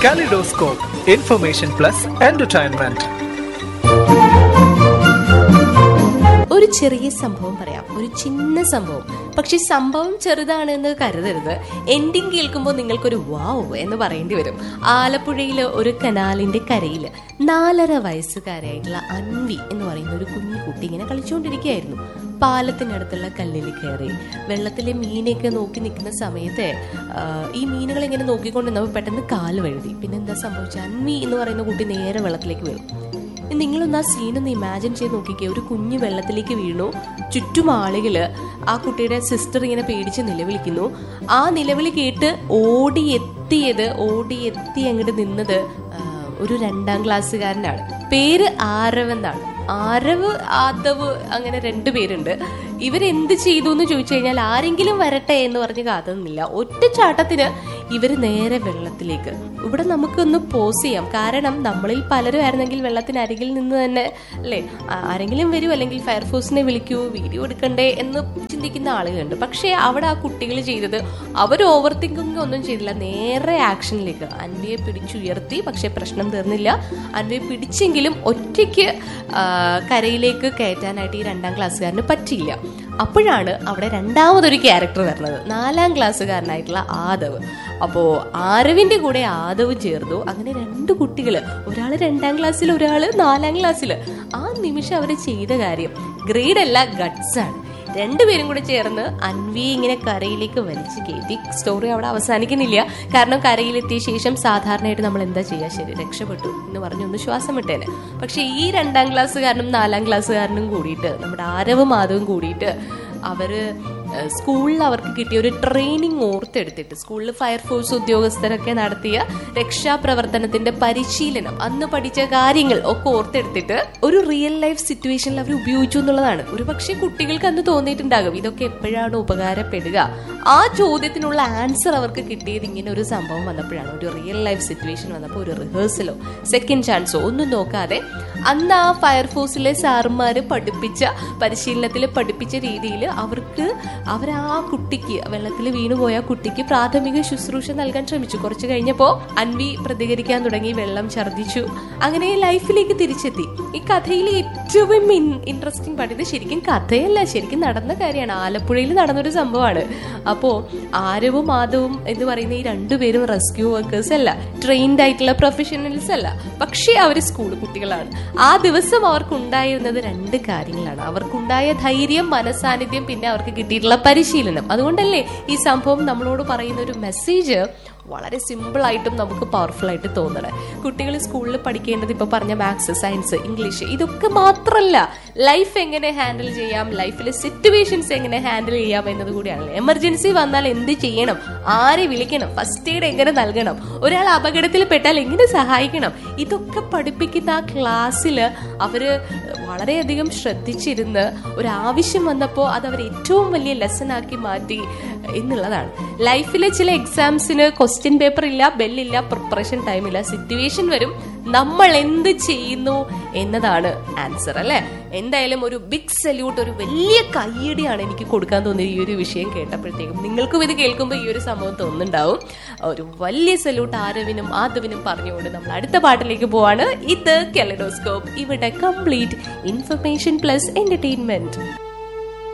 Kaleidoscope, information plus entertainment. ഒരു ചെറിയ സംഭവം പറയാം ഒരു ചിന്ന സംഭവം പക്ഷെ സംഭവം ചെറുതാണ് എന്ന് കരുതരുത് എൻഡിങ് കേൾക്കുമ്പോൾ നിങ്ങൾക്കൊരു വാവ് എന്ന് പറയേണ്ടി വരും ആലപ്പുഴയിലെ ഒരു കനാലിന്റെ കരയിൽ നാലര വയസ്സുകാരായിട്ടുള്ള അൻവി എന്ന് പറയുന്ന ഒരു കുഞ്ഞു കുട്ടി ഇങ്ങനെ കളിച്ചുകൊണ്ടിരിക്കുകയായിരുന്നു പാലത്തിനടുത്തുള്ള കല്ലിൽ കയറി വെള്ളത്തിലെ മീനെയൊക്കെ നോക്കി നിൽക്കുന്ന സമയത്ത് ആ, ഈ മീനുകൾ ഇങ്ങനെ നോക്കിക്കൊണ്ട് നമ്മൾ പെട്ടെന്ന് കാല് വഴുതി പിന്നെ എന്താ സംഭവിച്ചത് അൻവി എന്ന് പറയുന്ന കുട്ടി നേരെ വെള്ളത്തിലേക്ക് വീണു നിങ്ങളൊന്ന് ആ സീനൊന്ന് ഇമാജിൻ ചെയ്ത് നോക്കിക്കേ ഒരു കുഞ്ഞു വെള്ളത്തിലേക്ക് വീണു ചുറ്റും ആളുകള് ആ കുട്ടിയുടെ സിസ്റ്റർ ഇങ്ങനെ പേടിച്ച് നിലവിളിക്കുന്നു ആ നിലവിളി കേട്ട് ഓടി എത്തിയത് ഓടി എത്തി അങ്ങോട്ട് നിന്നത് ആ, ഒരു രണ്ടാം ക്ലാസ്സുകാരനാണ് പേര് ആരവ് എന്നാണ് ആരവ് ആദവ് അങ്ങനെ രണ്ടു പേരുണ്ട് ഇവരെന്ത് ചെയ്തു എന്ന് ചോദിച്ചു കഴിഞ്ഞാൽ ആരെങ്കിലും വരട്ടെ എന്ന് പറഞ്ഞ് കാത്തുന്നില്ല ഒറ്റ ചാട്ടത്തിന് ഇവര് നേരെ വെള്ളത്തിലേക്ക് ഇവിടെ നമുക്കൊന്ന് പോസ് ചെയ്യാം കാരണം നമ്മളിൽ പലരും ആയിരുന്നെങ്കിൽ വെള്ളത്തിനരികിൽ നിന്ന് തന്നെ അല്ലേ ആ- ആരെങ്കിലും വരൂ അല്ലെങ്കിൽ ഫയർഫോഴ്സിനെ വിളിക്കൂ വീഡിയോ എടുക്കണ്ടേ എന്ന് ചിന്തിക്കുന്ന ആളുകളുണ്ട് പക്ഷേ അവിടെ ആ കുട്ടികൾ ചെയ്തത് അവർ ഓവർ തിങ്കിങ് ഒന്നും ചെയ്തില്ല നേരെ ആക്ഷനിലേക്ക് അൻവിയെ പിടിച്ചുയർത്തി പക്ഷേ പ്രശ്നം തീർന്നില്ല അൻവിയെ പിടിച്ചെങ്കിലും ഒറ്റയ്ക്ക് ആ, കരയിലേക്ക് കയറ്റാനായിട്ട് ഈ രണ്ടാം ക്ലാസ്സുകാരന് പറ്റിയില്ല അപ്പോഴാണ് അവിടെ രണ്ടാമതൊരു ക്യാരക്ടർ വരുന്നത് നാലാം ക്ലാസ്സുകാരനായിട്ടുള്ള ആദവ് അപ്പോ ആരവിന്റെ കൂടെ ആദവ് ചേർന്നു അങ്ങനെ രണ്ട് കുട്ടികള് ഒരാള് രണ്ടാം ക്ലാസ്സിൽ ഒരാള് നാലാം ക്ലാസ്സിൽ ആ നിമിഷം അവർ ചെയ്ത കാര്യം ഗ്രേഡ് അല്ല ഗട്ട്സ് ആണ് രണ്ടുപേരും കൂടെ ചേർന്ന് അൻവിയെ ഇങ്ങനെ കരയിലേക്ക് വലിച്ചു കയറ്റി സ്റ്റോറി അവിടെ അവസാനിക്കുന്നില്ല കാരണം കരയിലെത്തിയ ശേഷം സാധാരണയായിട്ട് നമ്മൾ എന്താ ചെയ്യുക ശരി രക്ഷപ്പെട്ടു എന്ന് പറഞ്ഞ് ഒന്ന് ശ്വാസം വിട്ടേനെ പക്ഷെ ഈ രണ്ടാം ക്ലാസ്സുകാരനും നാലാം ക്ലാസ്സുകാരനും കൂടിയിട്ട് നമ്മുടെ ആരവും മാധവും കൂടിയിട്ട് അവര് ഏഹ്, സ്കൂളിൽ അവർക്ക് കിട്ടിയ ഒരു ട്രെയിനിങ് ഓർത്തെടുത്തിട്ട് സ്കൂളിൽ ഫയർഫോഴ്സ് ഉദ്യോഗസ്ഥരൊക്കെ നടത്തിയ രക്ഷാപ്രവർത്തനത്തിന്റെ പരിശീലനം അന്ന് പഠിച്ച കാര്യങ്ങൾ ഒക്കെ ഓർത്തെടുത്തിട്ട് ഒരു റിയൽ ലൈഫ് സിറ്റുവേഷനിൽ അവർ ഉപയോഗിച്ചു എന്നുള്ളതാണ് ഒരു പക്ഷേ കുട്ടികൾക്ക് അന്ന് തോന്നിയിട്ടുണ്ടാകും ഇതൊക്കെ എപ്പോഴാണ് ഉപകാരപ്പെടുക ആ ചോദ്യത്തിനുള്ള ആൻസർ അവർക്ക് കിട്ടിയത് ഇങ്ങനെ ഒരു സംഭവം വന്നപ്പോഴാണ് ഒരു റിയൽ ലൈഫ് സിറ്റുവേഷൻ വന്നപ്പോൾ ഒരു റിഹേഴ്സലോ സെക്കൻഡ് ചാൻസോ ഒന്നും നോക്കാതെ അന്ന് ആ ഫയർഫോഴ്സിലെ സാറുമാര് പഠിപ്പിച്ച പരിശീലനത്തിൽ പഠിപ്പിച്ച രീതിയിൽ അവർക്ക് അവർ ആ കുട്ടിക്ക് വെള്ളത്തിൽ വീണുപോയ ആ കുട്ടിക്ക് പ്രാഥമിക ശുശ്രൂഷ നൽകാൻ ശ്രമിച്ചു കുറച്ച് കഴിഞ്ഞപ്പോൾ അൻവി പ്രതികരിക്കാൻ തുടങ്ങി വെള്ളം ഛർദ്ദിച്ചു അങ്ങനെ ലൈഫിലേക്ക് തിരിച്ചെത്തി ഈ കഥയിൽ ഏറ്റവും ഇൻട്രസ്റ്റിംഗ് പാട്ട് ഇത് ശരിക്കും കഥയല്ല ശരിക്കും നടന്ന കാര്യമാണ് ആലപ്പുഴയിൽ നടന്നൊരു സംഭവമാണ് അപ്പോ ആരവും ആദവും എന്ന് പറയുന്ന ഈ രണ്ടുപേരും റെസ്ക്യൂ വർക്കേഴ്സ് അല്ല ട്രെയിൻഡ് ആയിട്ടുള്ള പ്രൊഫഷണൽസ് അല്ല പക്ഷേ അവർ സ്കൂൾ കുട്ടികളാണ് ആ ദിവസം അവർക്കുണ്ടായിരുന്നത് രണ്ട് കാര്യങ്ങളാണ് അവർക്കുണ്ടായ ധൈര്യം മനസാന്നിധ്യം പിന്നെ അവർക്ക് കിട്ടിയിട്ടുള്ള പരിശീലനം അതുകൊണ്ടല്ലേ ഈ സംഭവം നമ്മളോട് പറയുന്ന ഒരു മെസ്സേജ് വളരെ സിമ്പിൾ ആയിട്ടും നമുക്ക് പവർഫുൾ ആയിട്ട് തോന്നണേ കുട്ടികൾ സ്കൂളിൽ പഠിക്കേണ്ടത് ഇപ്പൊ പറഞ്ഞ മാത്സ് സയൻസ് ഇംഗ്ലീഷ് ഇതൊക്കെ മാത്രമല്ല ലൈഫ് എങ്ങനെ ഹാൻഡിൽ ചെയ്യാം ലൈഫിലെ സിറ്റുവേഷൻസ് എങ്ങനെ ഹാൻഡിൽ ചെയ്യാം എന്നത് കൂടിയാണല്ലോ എമർജൻസി വന്നാൽ എന്ത് ചെയ്യണം ആരെ വിളിക്കണം ഫസ്റ്റ് എയ്ഡ് എങ്ങനെ നൽകണം ഒരാൾ അപകടത്തിൽ പെട്ടാൽ എങ്ങനെ സഹായിക്കണം ഇതൊക്കെ പഠിപ്പിക്കുന്ന ആ ക്ലാസ്സിൽ അവര് വളരെയധികം ശ്രദ്ധിച്ചിരുന്ന് ഒരു ആവശ്യം വന്നപ്പോൾ അത് അവർ ഏറ്റവും വലിയ ലെസൺ ആക്കി മാറ്റി എന്നുള്ളതാണ് ലൈഫിലെ ചില എക്സാംസിന് ക്വസ്റ്റ്യൻ പേപ്പർ ഇല്ല ബെല്ലില്ല പ്രിപ്പറേഷൻ ടൈം ഇല്ല സിറ്റുവേഷൻ വരും നമ്മൾ എന്ത് ചെയ്യുന്നു എന്നതാണ് ആൻസർ അല്ലെ എന്തായാലും ഒരു ബിഗ് സല്യൂട്ട് ഒരു വലിയ കയ്യടിയാണ് എനിക്ക് കൊടുക്കാൻ തോന്നിയത് ഈ ഒരു വിഷയം കേട്ടപ്പോഴത്തേക്കും നിങ്ങൾക്കും ഇത് കേൾക്കുമ്പോൾ ഈ ഒരു സംഭവം തോന്നുന്നുണ്ടാവും ഒരു വലിയ സല്യൂട്ട് ആരവിനും ആദവിനും പറഞ്ഞുകൊണ്ട് നമ്മൾ അടുത്ത പാട്ടിലേക്ക് പോവാണ് ഇത് കെലഡോസ്കോപ്പ് ഇവിടെ കംപ്ലീറ്റ് ഇൻഫർമേഷൻ പ്ലസ് എന്റർടൈൻമെന്റ്